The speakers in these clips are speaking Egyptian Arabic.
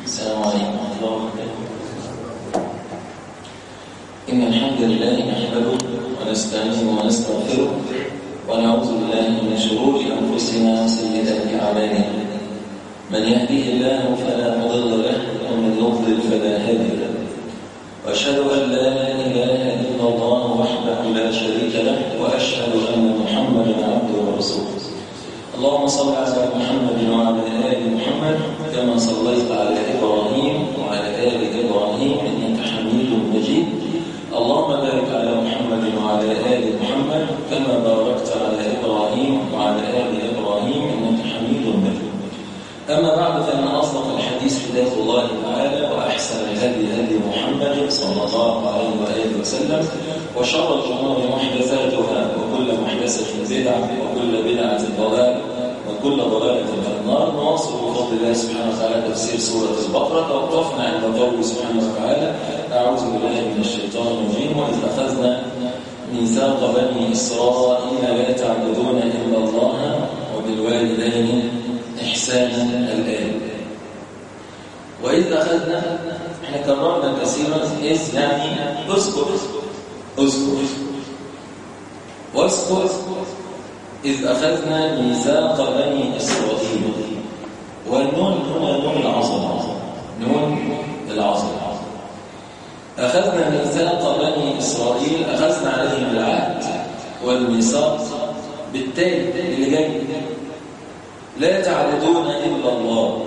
السلام عليكم ورحمة الله وبركاته إن الحمد لله نحمده ونستعينه ونستغفره ونعوذ بالله من شرور أنفسنا وسيئات أعمالنا من يهديه الله فلا مضل له ومن يضلل فلا هادي له وأشهد أن لا إله إلا الله وحده لا شريك له وأشهد أن محمدا عبده ورسوله اللهم صل على محمد وعلى آل محمد كما صليت على إبراهيم وعلى آل إبراهيم إنك حميد مجيد اللهم بارك على محمد وعلى آل محمد كما باركت على إبراهيم وعلى آل إبراهيم إنك حميد مجيد أما بعد فإن أصدق الحديث كتاب الله تعالى وأحسن الهدي هدي محمد صلى الله عليه وآله وسلم وشر الأمور محدثاتها وكل محدثة بدعة وكل بدعة ضلالة وكل ضلالة في النار نواصل بفضل الله سبحانه وتعالى تفسير سورة البقرة توقفنا عند قوله سبحانه وتعالى أعوذ بالله من الشيطان الرجيم وإذ أخذنا ميثاق بني إسرائيل لا تعبدون إلا الله وبالوالدين إحسانا الآن وإذ أخذنا احنا كررنا كثيرا إذ يعني اذكر اذكر واذكر إذ أخذنا ميثاق بني إسرائيل والنون هنا نون العظمة نون العظمة أخذنا ميثاق بني إسرائيل أخذنا عليهم العهد والميثاق بالتالي اللي جاي لا تعبدون إلا الله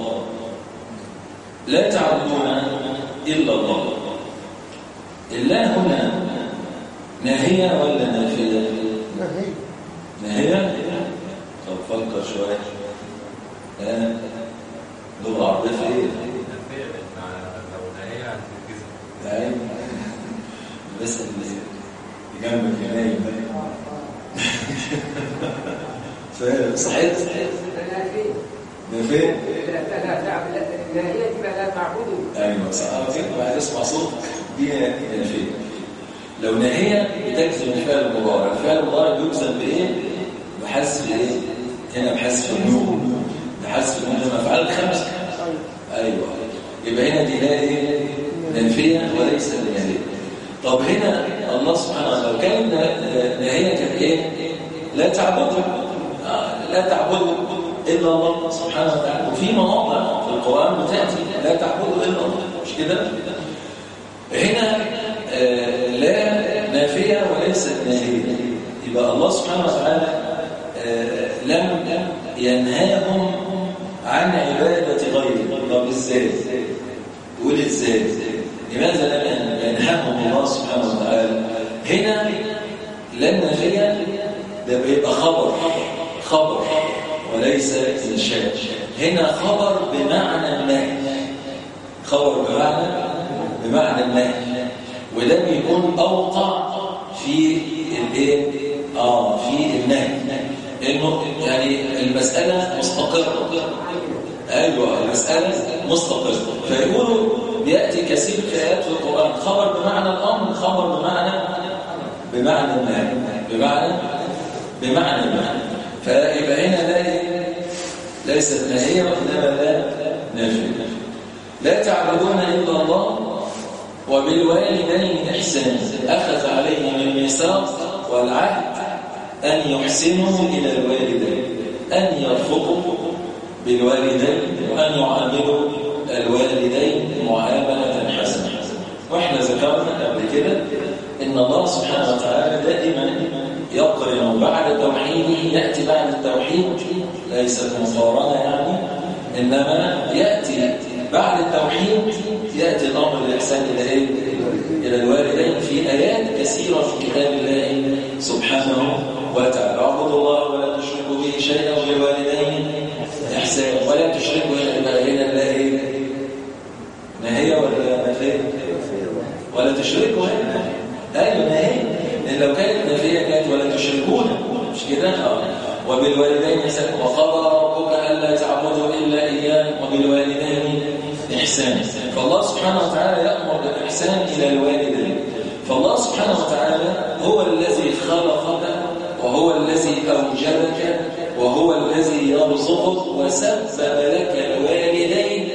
لا تعبدون إلا الله الله هنا ناهية ولا نافية؟ نهي ناهية؟ طب فكر شوية ها لغة عربية في ايه؟ يعني بس اللي جنبك نايم فاهم صحيح صحيح نافية ايوه صح بعد اسمع صوت دي نافية لو ناهية بتجزم الفعل المضارع الفعل المضارع بيجزم بايه بحذف ايه هنا بحذف النون بحذف النون لما افعال الخمسه ايوه يبقى هنا دي لا ايه نافيه وليس ناهيه طب هنا الله سبحانه وتعالى لو كان ناهيه كانت ايه لا تعبدوا آه لا تعبدوا الا الله سبحانه وتعالى وفي مواضع في القران بتاتي لا تعبدوا الا الله مش كده هنا آه لا نافية وليست ناهية يبقى الله سبحانه وتعالى آه لم ينهاهم عن عبادة غيره طب ازاي يقول ازاي لماذا لم ينهاهم الله سبحانه وتعالى هنا لا نافية ده بيبقى خبر خبر وليس إنشاء هنا خبر بمعنى النهي خبر بمعنى بمعنى النهي وده بيكون اوقع في الايه اه في النهي انه يعني المساله مستقره ايوه المساله مستقره فيقولوا بياتي كثير في ايات في القران خبر بمعنى الامر خبر بمعنى بمعنى النهي بمعنى بمعنى النهي فيبقى هنا لا ليست نهيه وانما لا نافيه لا تعبدون الا الله وبالوالدين إحسانا أخذ عليهم الميثاق والعهد أن يحسنوا إلى الوالدين أن يرفقوا بالوالدين وأن يعاملوا الوالدين معاملة حسنة وإحنا ذكرنا قبل كده إن الله سبحانه وتعالى دائما يقرن بعد توحيده يأتي بعد التوحيد ليست مقارنة يعني إنما يأتي بعد التوحيد يأتي الأمر الإحسان إلى إيه؟ إلى الوالدين في آيات كثيرة في كتاب الله سبحانه وتعالى اعبدوا الله ولا تشركوا به شيئا وبالوالدين إحسان ولا تشركوا إلا إلى الله نهية ولا نافية ولا تشركوا أيوة نهية لأن لو كانت نافية كانت ولا تشركون مش كده وبالوالدين إحسان وقضى ربك ألا تعبدوا إلا إياه وبالوالدين إحسان فالله سبحانه وتعالى يأمر بالإحسان إلى الوالدين فالله سبحانه وتعالى هو الذي خلقك وهو الذي أوجدك وهو الذي يرزقك وسبب لك الوالدين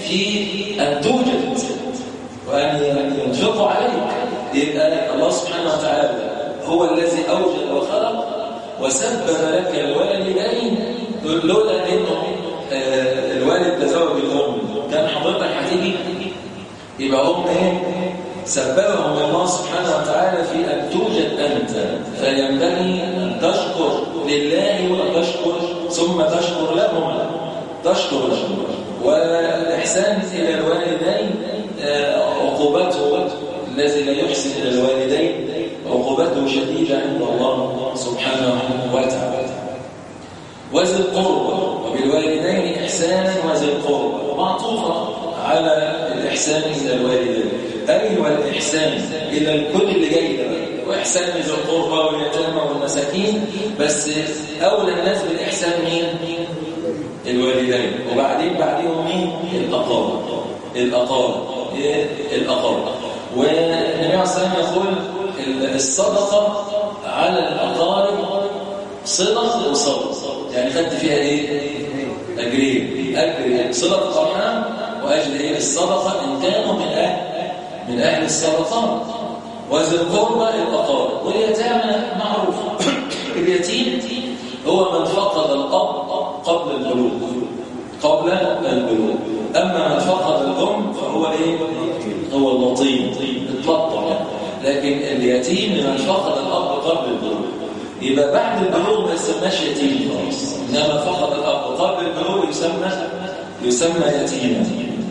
في أن توجد وأن ينفقوا عليك يبقى الله سبحانه وتعالى هو الذي أوجد وخلق وسبب لك الوالدين لولا انه آه، الوالد تزوج الام كان حضرتك هتيجي يبقى هم ايه سببهم الله سبحانه وتعالى في ان توجد انت فينبغي ان تشكر لله وتشكر ثم تشكر لهم تشكر لهم والاحسان الى الوالدين آه، عقوبته الذي لا يحسن الى الوالدين عقوبته شديده عند الله سبحانه وتعالى وذي القربى وبالوالدين إحسانا وذي القربى معطوفة على الإحسان إلى الوالدين أي والإحسان إلى الكل اللي جاي ده وإحسان ذي القربى واليتامى والمساكين بس أولى الناس بالإحسان مين؟ الوالدين وبعدين بعدين مين؟ الأقارب الأقارب إيه؟ الأقارب والنبي عليه الصلاة والسلام يقول الصدقة على الأقارب صلة وصدقة يعني خدت فيها ايه اجرين اجر صله الارحام واجر ايه الصدقه ان كانوا من اهل من اهل الصدقات وذي القربى الاقارب واليتامى معروف اليتيم هو من فقد الاب قبل البلوغ قبل البلوغ اما من فقد الام فهو ايه هو اللطيم اتلطم لكن اليتيم من فقد الاب قبل البلوغ يبقى بعد البلوغ ما يسماش يتيم خالص انما فقط الاب قبل البلوغ يسمى يسمى يتيما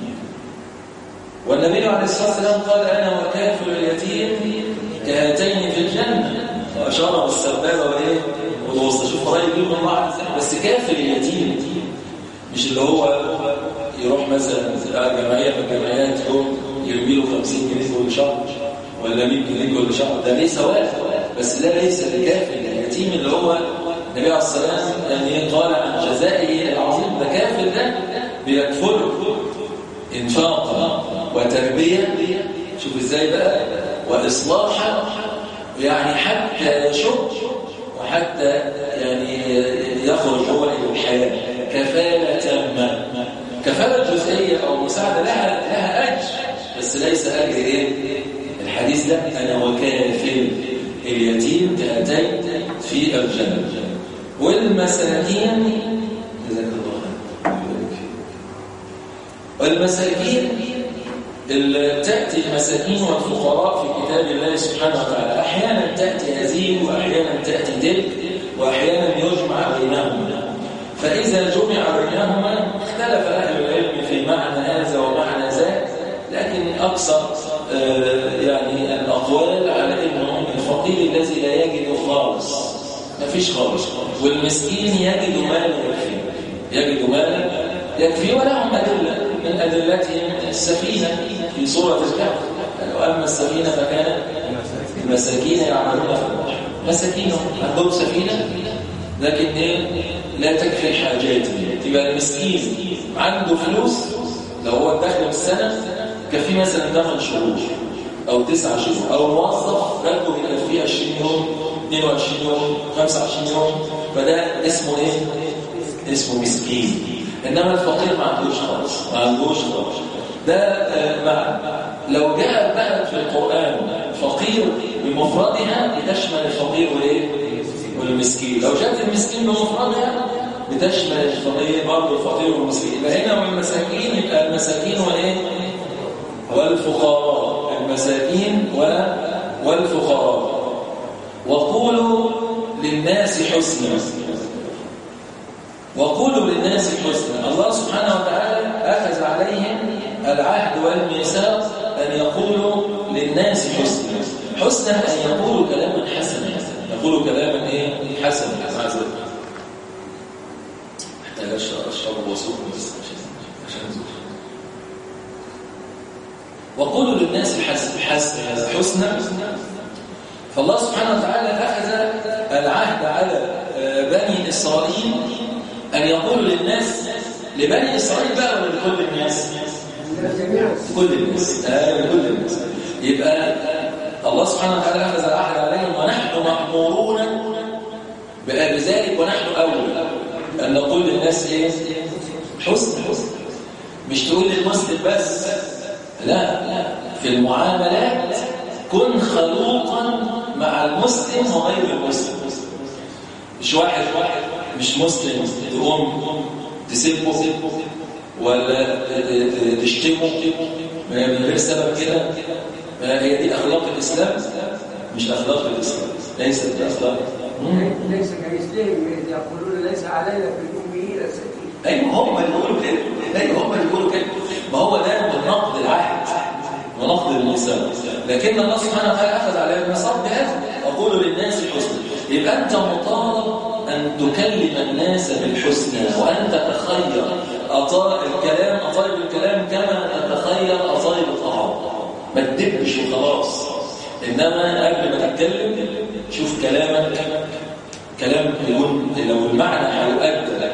والنبي عليه الصلاه والسلام قال انا وكافل اليتيم كهاتين في الجنه واشار بالسبابه وايه والوسط شوف قريب من بعض بس كافل اليتيم مش اللي هو يروح مثلا جمعيه من الجمعيات يوم يرمي له 50 جنيه كل شهر ولا 100 جنيه كل شهر ده ليه ثواب بس ده ليس بكافل اليتيم اللي هو النبي عليه الصلاه والسلام يعني قال عن جزائه العظيم ده كافل ده بيكفله انفاقا وتربيه شوف ازاي بقى واصلاحا يعني حتى يشك وحتى يعني يخرج هو الى الحياه كفاله تامه كفاله جزئيه او مساعده لها لها اجر بس ليس اجر ايه الحديث ده انا وكافل اليتيم كأتين في الجنة والمساكين جزاك الله والمساكين تأتي المساكين والفقراء في كتاب الله سبحانه وتعالى أحيانا تأتي هذه وأحيانا تأتي تلك وأحيانا يجمع بينهما فإذا جمع بينهما اختلف أهل العلم في معنى هذا ومعنى ذاك لكن أكثر يعني الأقوال على أنه الفقير الذي لا يجد خالص ما فيش خالص والمسكين يجد مالا يكفي يجد مالا يكفي ولهم أدلة من أدلتهم السفينة في سورة الكهف وأما السفينة فكانت المساكين يعملون في البحر مساكين عندهم سفينة لكن إيه لا تكفي حاجاتهم تبقى المسكين عنده فلوس لو هو الدخل من السنة كفي مثلا 8 شهور أو 9 شهور أو موظف راتبه بيكفيه 20 يوم 22 يوم 25 يوم فده اسمه إيه؟ اسمه مسكين إنما الفقير ما عندوش خالص ما عندوش خالص ده آه مع لو جاء بقى في القرآن فقير بمفردها بتشمل الفقير والايه والمسكين لو جاءت المسكين بمفردها بتشمل الفقير برضه الفقير والمسكين يبقى هنا والمساكين يبقى المساكين والايه والفقراء المساكين والفقراء وقولوا للناس حسنا وقولوا للناس حسنا الله سبحانه وتعالى أخذ عليهم العهد والميثاق أن يقولوا للناس حسنا حسنا أن يقولوا كلاما حسنا يقولوا كلاما إيه حسنا مع ذلك محتاج أشرب وصول بس عشان نزول وقولوا للناس حسنا فالله سبحانه وتعالى أخذ العهد على بني إسرائيل أن يقولوا للناس لبني إسرائيل بقى ولا لكل الناس كل الناس آه لكل الناس يبقى الله سبحانه وتعالى أخذ العهد عليهم ونحن مأمورون بذلك ونحن أول أن نقول للناس إيه حسن حسن مش تقول للمسلم بس لا لا في المعاملات كن خلوقا مع المسلم وغير المسلم مش واحد واحد مش مسلم تقوم تسبه ولا تشتمه من غير سبب كده هي دي اخلاق الاسلام مش اخلاق الاسلام ليست باخلاق ليس كمثلهم يقولون ليس علينا في الاميين سبيل ايوه هم اللي بيقولوا كده ايوه هم اللي بيقولوا كده ما هو ده من نقد العهد ونقد الميثاق لكن الله سبحانه وتعالى اخذ على الميثاق بهذا اقول للناس الحسنى يبقى انت مطالب ان تكلم الناس بالحسنى وان تتخير اطار الكلام اطايب الكلام كما تتخير اطايب الطعام ما تدبش وخلاص انما قبل ما تتكلم شوف كلامك كلام يكون لو المعنى هيؤدى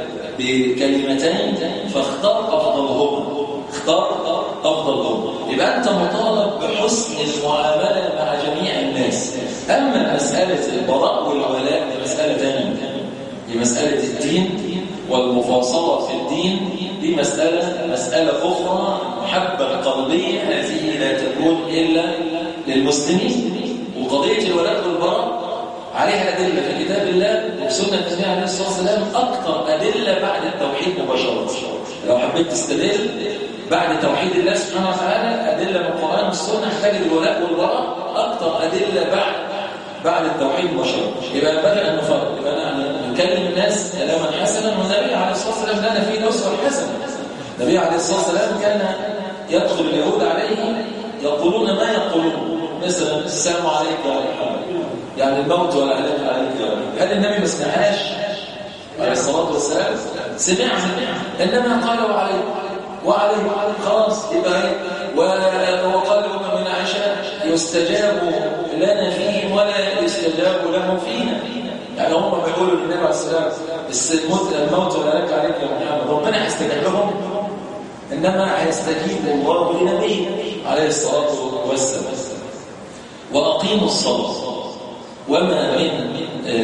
بكلمتين فاختار افضلهما اختار افضلهما يبقى انت مطالب بحسن المعامله مع جميع الناس اما مساله البراء والولاء دي مساله ثانيه دي مساله الدين والمفاصله في الدين دي مساله مساله اخرى محبه قلبيه هذه لا تكون الا للمسلمين وقضيه الولاء والبراء عليها أدلة في كتاب الله وسنة النبي عليه الصلاة والسلام أكثر أدلة بعد التوحيد مباشرة لو حبيت تستدل بعد توحيد الله سبحانه وتعالى أدلة من القرآن والسنة هتجد الولاء والبراء أكثر أدلة بعد بعد التوحيد مباشرة يبقى ينبغي أن نفرق يبقى أنا نكلم الناس كلاما حسنا والنبي عليه الصلاة والسلام لنا فيه الأسوة الحسنة النبي عليه الصلاة والسلام كان يدخل اليهود عليه يقولون ما يقولون مثلا السلام عليك يا محمد يعني الموت ولا عليك عليك يا رب هل النبي ما سمعهاش عليه الصلاه والسلام سمع انما قال وعليه وعليه خلاص يبقى وقال لهم من عائشه يستجاب لنا فيهم ولا يستجاب له فينا يعني هم بيقولوا للنبي عليه الصلاه والسلام الموت الموت ولا عليك عليك يا محمد ربنا هيستجيب لهم انما هيستجيب الله لنبيه عليه الصلاه والسلام واقيموا الصلاه وما من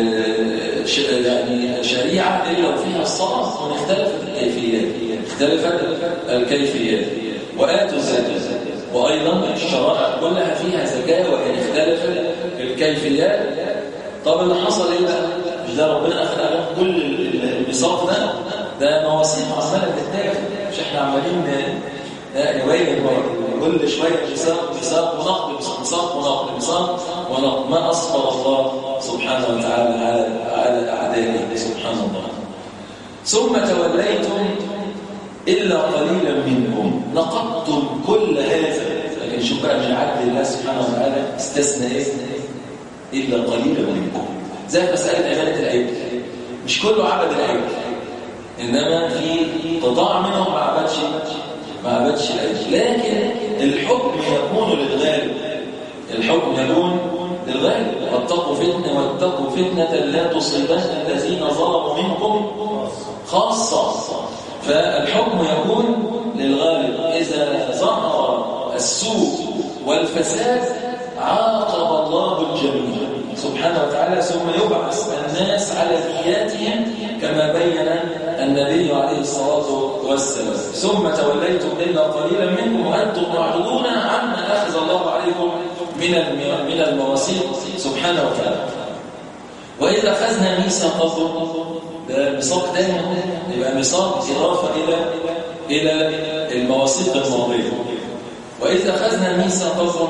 يعني شريعة إلا وفيها الصلاة واختلفت الكيفيات اختلفت الكيفيات وآتوا الزكاة وأيضا الشرائع كلها فيها زكاة وإن اختلفت الكيفيات طب اللي حصل إيه بقى؟ مش ده ربنا أخذ عليهم كل الميثاق ده ده مواثيق عمالة تتاخد مش احنا عمالين نبين كل شوية ميثاق ميثاق ونقد ميثاق ونقد ميثاق ونقد ما أصبر الله سبحانه وتعالى على على أعدائه سبحان الله ثم توليتم إلا قليلا منكم نقضتم كل هذا لكن شوف بقى من عدل الله سبحانه وتعالى استثنى إيه إلا قليلا منكم زي مسألة أمانة العيب مش كله عبد العيب إنما في قطاع منهم ما عبدش ما عبدش العيب لكن الحكم يكون للغالب الحكم يكون للغالب واتقوا فتنة واتقوا فتنة لا تصيبن الذين ظلموا منكم خاصة فالحكم يكون للغالب إذا ظهر السوء والفساد عاقب الله الجميع سبحانه وتعالى ثم يبعث الناس على نياتهم كما بين النبي عليه الصلاة والسلام ثم توليتم إلا قليلا منكم وأنتم معرضون عما أخذ الله عليكم من من المواثيق سبحانه وتعالى وإذا أخذنا ميثاقكم ده ميثاق تاني يبقى ميثاق إضافة إلى إلى المواثيق الماضية وإذا أخذنا ميثاقكم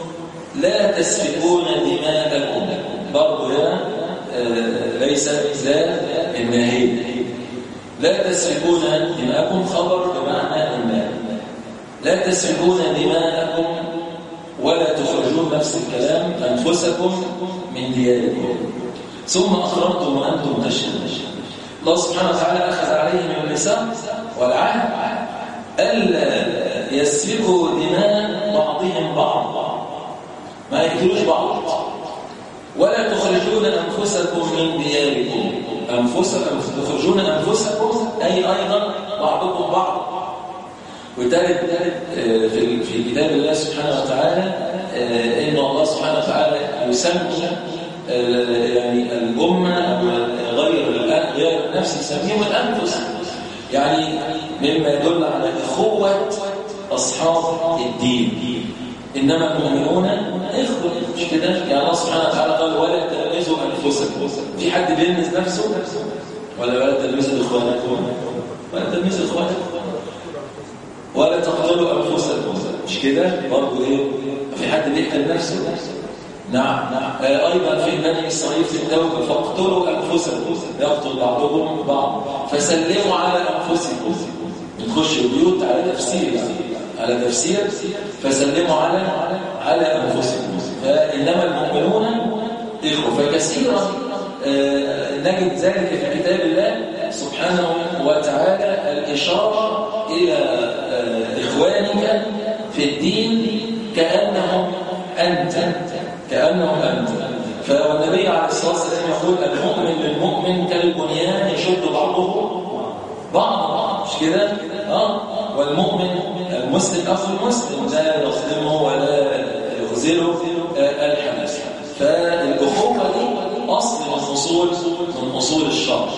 لا تسفكون دماءكم برضه يا ليس لا النهي لا تسفكون دماءكم خبر بمعنى الماء لا تسفكون دماءكم ولا تخرجون نفس الكلام أنفسكم من دياركم ثم أخرجتم وأنتم تشهدون الله سبحانه وتعالى أخذ عليهم الميثاق والعهد ألا يسفكوا دماء بعضهم بعض ما يقتلوش بعض ولا تخرجون أنفسكم من دياركم أنفسكم تخرجون أنفسكم أي أيضا بعضكم بعض وثالث في في كتاب الله سبحانه وتعالى ان الله سبحانه وتعالى يسمي يعني الامه غير غير النفس يسميهم الانفس يعني مما يدل على اخوه اصحاب الدين انما المؤمنون اخوه مش كده يعني الله سبحانه وتعالى قال ولا تلمزوا انفسكم في حد بيلمز نفسه ولا ولا تلمزوا اخوانكم ولا تلمزوا اخوانكم ولا تقتلوا انفسكم مش كده برضه ايه في حد بيقتل نفسه نعم نعم آه ايضا في بني اسرائيل في التوبه فاقتلوا انفسكم يقتل بعضكم بعض فسلموا على انفسكم نخش البيوت على تفسير على تفسير فسلموا على على انفسكم فانما المؤمنون اخوه فكثيرا آه نجد ذلك في كتاب الله سبحانه وتعالى الاشاره الى آه اخوانك في الدين كانهم انت كانهم انت فالنبي عليه الصلاه والسلام يقول المؤمن للمؤمن كالبنيان يشد بعضه بعض مش كده اه والمؤمن المسلم اخو المسلم لا يظلمه ولا يخذله آه الحدث فالاخوه دي اصل من اصول من اصول الشرع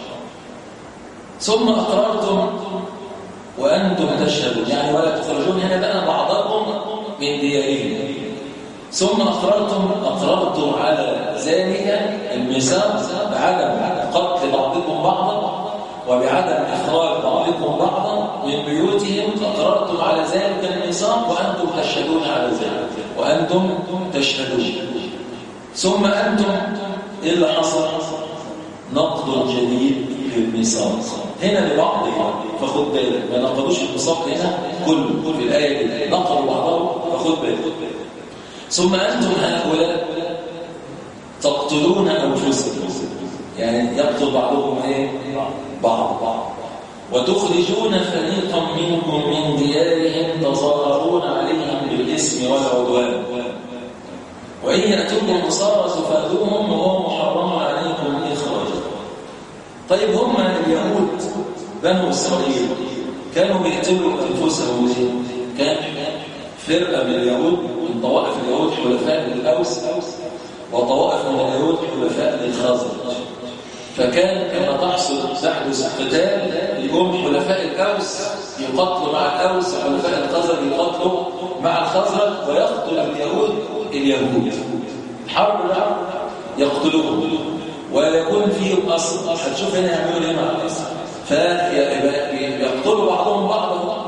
ثم اقررتم وانتم تشهدون يعني ولا تخرجون هنا بقى بعضكم من ديارهم ثم اقررتم اقررتم على ذلك الميثاق بعدم قتل بعضكم بعضا وبعدم إخراج بعضكم بعضا من بيوتهم فقررتم على ذلك الميثاق وأنتم تشهدون على ذلك وأنتم تشهدون ثم أنتم إيه اللي حصل؟ نقض جديد للميثاق هنا لبعضهم فخد بالك ما نقضوش الميثاق هنا كله في الآية دي نقضوا بعضهم فخد بالك ثم أنتم هؤلاء تقتلون أنفسكم يعني يقتل بعضكم ايه بعض بعض وتخرجون فريقا منكم من ديارهم تظاهرون عليهم بالاسم والعدوان وان ياتوكم قصارى فادوهم وهو محرم عليكم اخراجهم طيب هم اليهود بنو اسرائيل كانوا بيقتلوا انفسهم ليه كان فرقه من اليهود من طوائف اليهود حلفاء للاوس وطوائف من اليهود حلفاء للخزرج فكان كما تحصل تحدث قتال يقوم حلفاء الاوس يقتلوا مع الاوس وحلفاء الخزرج يقتلوا مع الخزرج ويقتل اليهود اليهود حرب يقتلوهم ويكون فيهم اصل هتشوف هنا يعملوا ايه مع الاصل فيقتلوا بعضهم بعضا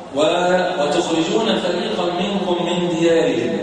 وتخرجون فريقا منكم من ديارهم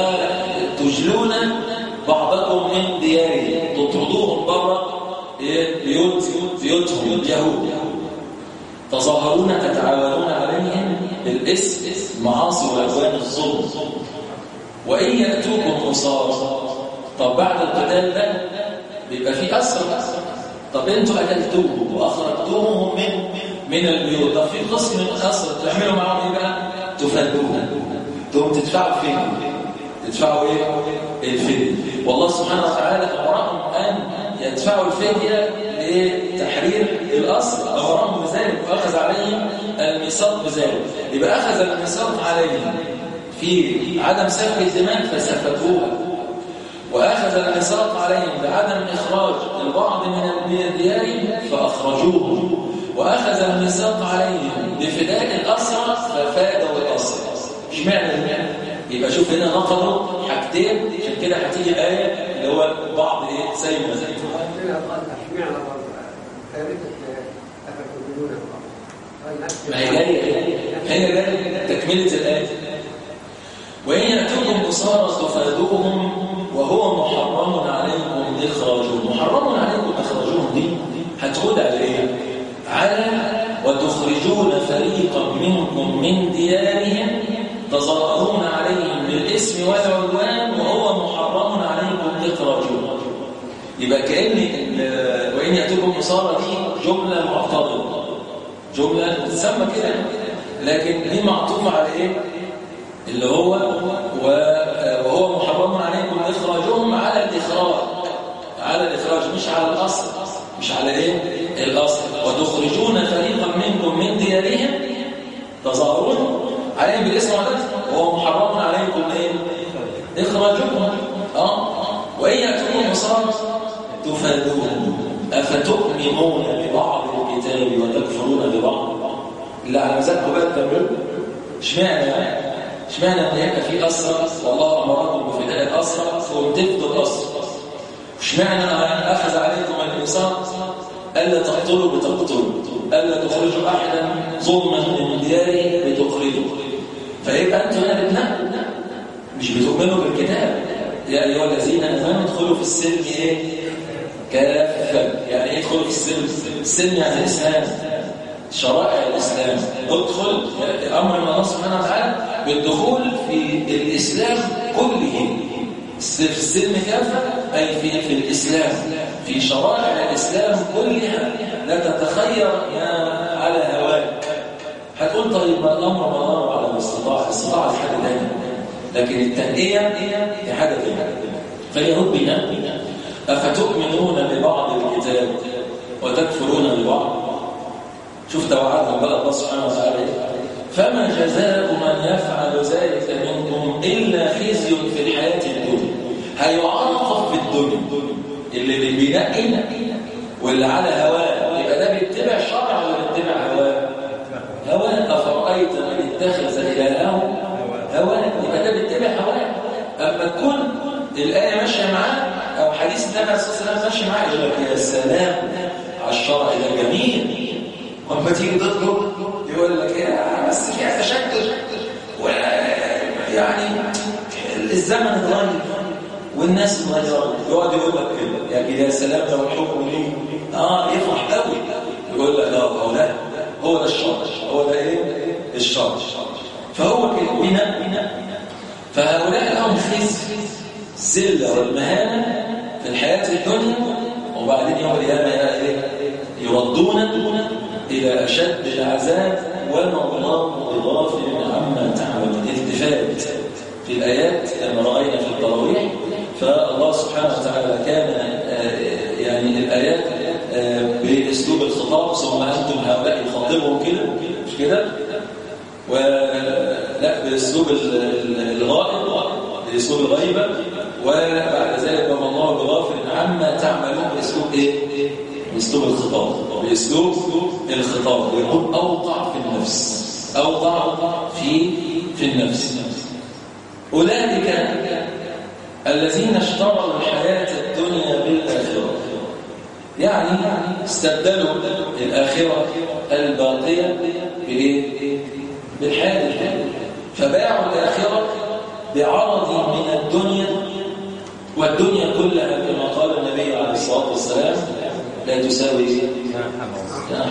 وتجلون بعضكم من ديارهم تطردوهم بره بيوت بيوتهم اليهود تظاهرون تتعاونون عليهم بالاسم المعاصي والعدوان الظلم وان ياتوكم اسارى طب بعد القتال ده بيبقى في اسرى طب انتوا قتلتوهم واخرجتوهم من من البيوت طب في قسم من الاسرى تعملوا معاهم ايه بقى تفدوهم تقوم تدفعوا فين تدفعوا ايه الفدية والله سبحانه وتعالى امرهم ان يدفعوا الفدية لتحرير الأصل أمرهم بذلك وأخذ عليهم الميثاق بذلك يبقى أخذ الميثاق عليهم في عدم سفك الدماء فسفكوها وأخذ الميثاق عليهم بعدم إخراج البعض من الديار فأخرجوهم وأخذ الميثاق عليهم بفداء الأسرى ففادوا الأسرى اشمعنى المعنى يبقى شوف هنا نقضوا حاجتين عشان كده هتيجي آية اللي هو بعض ايه سيما زي ما هي جايه هي جايه تكمله الايه وان ياتوكم اسارى تفادوهم وهو محرم عليكم اخراجهم محرم عليكم اخراجهم دي هتعود على ايه على وتخرجون فريقا منكم من ديارهم تظاهرون عليهم بالاسم والعدوان وهو محرم عليكم اخراجهم يبقى كأن وإن يأتيكم إصارة دي جملة معترضة جملة تسمى كده لكن دي معطوفة على إيه؟ اللي هو وهو محرم عليكم إخراجهم على الإخراج على الإخراج مش على الأصل مش على إيه؟ الأصل وتخرجون فريقا منكم من ديارهم تظاهرون عليهم بالاسم والعدد وهو محرم عليكم إيه؟ إخراجهم آه وإن يأتيكم إصارة تفادون أفتؤمنون ببعض الكتاب وتكفرون ببعض اللي على مزاجكم بقى تكملوا اشمعنى اشمعنى ان يبقى في اسرى والله امركم بفداء الاسرى وتفضوا الاسرى اشمعنى اخذ عليكم الميثاق الا تقتلوا بتقتلوا الا تخرجوا احدا ظلما من دياره بتخرجوا فيبقى انتم هنا بتنقوا مش بتؤمنوا بالكتاب يا ايها الذين امنوا ادخلوا في السلم ايه كافه يعني ايه ادخلوا في السلم السلم يعني الاسلام شرائع الاسلام ادخل امر من الله سبحانه وتعالى بالدخول في الاسلام كله في السلم كافه اي في في الاسلام في شرائع الاسلام كلها لا تتخير على هواك هتقول طيب ما الامر مدار على الاستطاعه الاستطاعه دي حاجه ثانيه لكن التنقيه دي حاجه ثانيه فاليهود بينقي افتؤمنون ببعض الكتاب وتكفرون ببعض شوف توعدهم بقى الله سبحانه وتعالى فما جزاء من يفعل ذلك منكم الا خزي في الحياه الدنيا هيعاقب في الدنيا اللي بينقي واللي على هواه يبقى ده بيتبع شرع ولا بيتبع هواه هواه افرايت من اتخذ الهه هواه يبقى ده بيتبع هواه اما تكون الايه ماشيه معاه او حديث النبي صلى الله عليه وسلم ماشي معاه يقول لك يا سلام على الشرع ده جميل اما تيجي ضده يقول لك يا بس فيها تشدد يعني الزمن اتغير والناس اتغيرت يقعد يقول لك كده يا يا سلام لو الحكم ليه اه يفرح قوي يقول لك لا هو ده هو ده الشرع هو ده ايه الشرع فهو كده بناء بناء فهؤلاء لهم خزي الذله والمهانه في الحياه الدنيا وبعدين يوم القيامه ايه يردون الى اشد العذاب وما الله بغافل عما تعملون التفات في الايات كما راينا في التراويح فالله سبحانه وتعالى كان يعني الايات باسلوب الخطاب ثم انتم هؤلاء يخاطبهم كده مش كده ولا باسلوب الغائب باسلوب الغيبه وبعد ذلك وما الله بغافل عما تعملون باسلوب ايه باسلوب الخطاب باسلوب الخطاب يكون اوقع في النفس اوقع في في النفس اولئك الذين اشتروا الحياه الدنيا بالاخره يعني استبدلوا الاخره الباقيه بايه بالحياه الدنيا فباعوا الاخره بعرض من الدنيا والدنيا كلها كما قال النبي عليه الصلاه والسلام لا تساوي جناح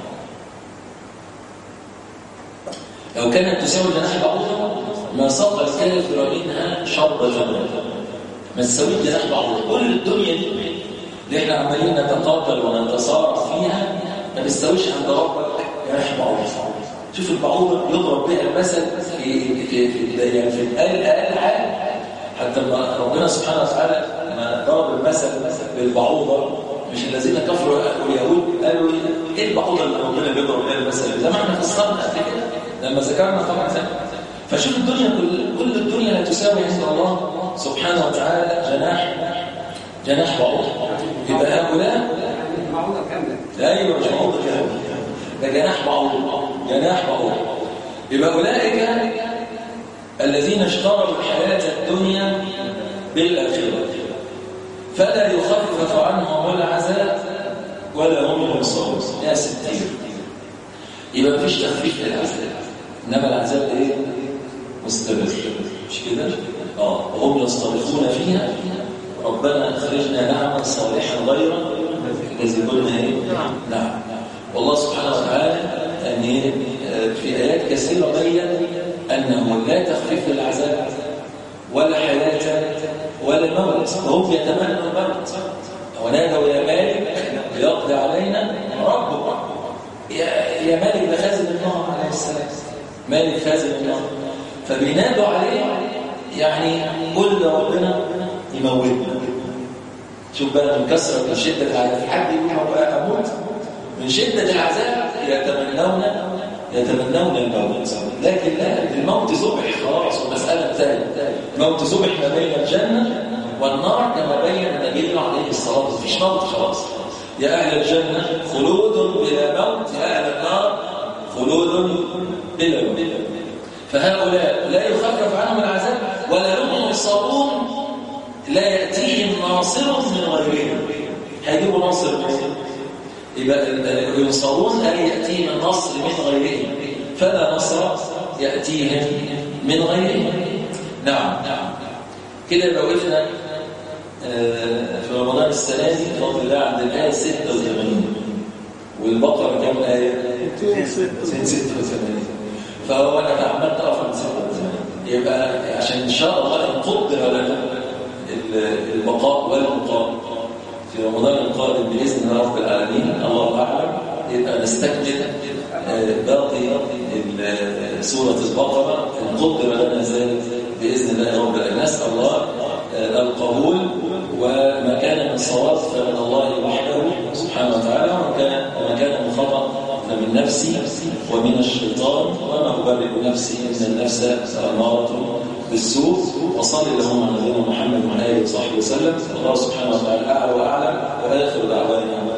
لو كانت تساوي جناح بعوضة ما سقى الكافر منها شر جنة ما تساوي جناح بعوضة كل الدنيا دي اللي احنا عمالين نتقاتل ونتصارع فيها ما بتساويش عند ربك جناح بعوضة شوف البعوضة يضرب بها المثل في في في يعني في الأقل أقل حاجة حتى ما ربنا سبحانه وتعالى لما ضرب المثل بالبعوضة مش الذين كفروا واليهود قالوا ايه البعوضه اللي ربنا بيضرب بيها المثل زي ما احنا فسرنا قبل كده لما ذكرنا طبعا زي فشوف الدنيا كل كل الدنيا لا تساوي عند الله سبحانه وتعالى جناح جناح بعوضه يبقى هؤلاء معوضة كاملة ايوه مش بعوضه كامله ده جناح بعوضه جناح بعوضه يبقى اولئك الذين اشتروا الحياه الدنيا بالاخره فلا يخفف عنهم العذاب ولا هم ينصرون يا ستين يبقى مفيش تخفيف للعذاب انما العذاب ايه مستمر مش كده اه وهم يصطرخون فيها ربنا اخرجنا نعما صالحا غير الذي قلنا ايه نعم والله سبحانه وتعالى ان إيه؟ في ايات كثيره بين انه لا تخفيف للعذاب ولا حياه ولا موت وهم يتمنوا الموت ونادوا يا مالك ليقضي علينا ربك يا يا مالك ده خازن النار عليه السلام مالك خازن النار فبينادوا عليه يعني قل لربنا يموتنا شوف بقى من كثره من شده العذاب في حد يقول اموت من شده العذاب يتمنون يتمنون الموت لكن لا الموت ذبح خلاص ومسألة ثانية الموت ذبح ما بين الجنة والنار كما بين النبي عليه الصلاة والسلام مفيش موت خلاص يا أهل الجنة خلود بلا موت يا أهل النار خلود بلا موت فهؤلاء لا يخفف عنهم العذاب ولا هم ينصرون لا يأتيهم ناصر من غيرهم هيجيبوا ناصر من يبقى ينصرون أي يأتيهم النصر من غيرهم فلا نصر يأتيهم من غيرهم نعم كده يبقى وقفنا في رمضان السنة دي بفضل الله عند الآية 86 والبقرة كم آية؟ 86 فهو أنا تعمدت أقف عند 86 يبقى عشان إن شاء الله إن قدر لنا البقاء والمقام في رمضان القادم بإذن الله رب العالمين الله أعلم يبقى نستكمل باقي سورة البقرة إن قدر لنا ذلك بإذن الله رب العالمين نسأل الله القبول وما كان من صواب فمن الله وحده سبحانه وتعالى وما كان وما كان من خطأ فمن نفسي ومن الشيطان وما أبرئ نفسي إن النفس أمارة بالسوء وصل اللهم على نبينا محمد وعلى آله وصحبه وسلم الله سبحانه وتعالى أعلى وأعلم وآخر دعوانا